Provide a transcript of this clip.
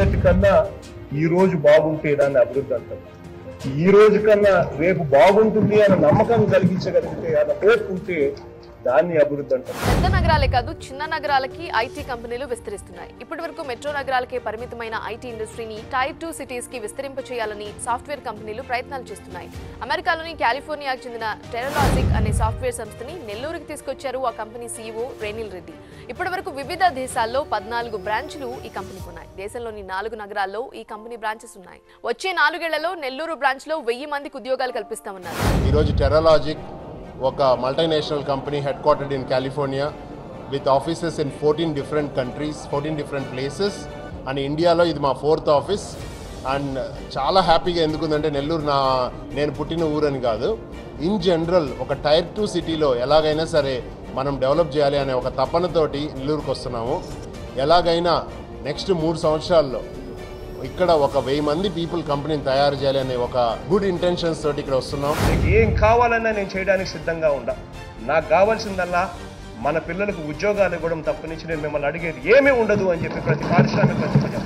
నిన్నటికన్నా ఈ రోజు బాగుంటే దాన్ని అభివృద్ధి అంటారు ఈ రోజు కన్నా రేపు బాగుంటుంది అన్న నమ్మకం కలిగించగలిగితే అన్న హోప్ ఉంటే దాన్ని అభివృద్ధి అంటారు పెద్ద నగరాలే కాదు చిన్న నగరాలకి ఐటీ కంపెనీలు విస్తరిస్తున్నాయి ఇప్పటి వరకు మెట్రో నగరాలకే పరిమితమైన ఐటీ ఇండస్ట్రీని టైర్ టూ సిటీస్ కి విస్తరింప చేయాలని సాఫ్ట్వేర్ కంపెనీలు ప్రయత్నాలు చేస్తున్నాయి అమెరికాలోని కాలిఫోర్నియాకు చెందిన టెరలాజిక్ అనే సాఫ్ట్వేర్ సంస్థని నెల్లూరుకి తీసుకొచ్చారు ఆ కంపెనీ సీఈఓ రేనిల్ రెడ్డి ఇప్పటి వరకు వివిధ దేశాల్లో పద్నాలుగు బ్రాంచ్లు ఈ కంపెనీకి ఉన్నాయి దేశంలోని నాలుగు నగరాల్లో ఈ కంపెనీ బ్రాంచెస్ ఉన్నాయి వచ్చే నాలుగేళ్లలో నెల్లూరు బ్రాంచ్ లో వెయ్యి మందికి ఉద్యోగాలు కల్పిస్తామన్నారు ఈరోజు టెరాలాజిక్ ఒక multinational company headquartered in California with offices in fourteen different countries fourteen different places and ఇండియాలో ఇది మా ఫోర్త్ ఆఫీస్ అండ్ చాలా హ్యాపీగా ఎందుకుందంటే నెల్లూరు నా నేను పుట్టిన ఊరని కాదు ఇన్ జనరల్ ఒక టైర్ టూ సిటీలో ఎలాగైనా సరే మనం డెవలప్ చేయాలి అనే ఒక తపనతోటి నెల్లూరుకు వస్తున్నాము ఎలాగైనా నెక్స్ట్ మూడు సంవత్సరాల్లో ఇక్కడ ఒక వెయ్యి మంది పీపుల్ కంపెనీని తయారు చేయాలి అనే ఒక గుడ్ ఇంటెన్షన్స్ తోటి ఇక్కడ వస్తున్నాం నీకు ఏం కావాలన్నా నేను చేయడానికి సిద్ధంగా ఉండా నాకు కావాల్సిందల్లా మన పిల్లలకు ఉద్యోగాలు ఇవ్వడం తప్ప నుంచి నేను మిమ్మల్ని అడిగేది ఏమీ ఉండదు అని చెప్పి ప్రతి పారిశ్రామిక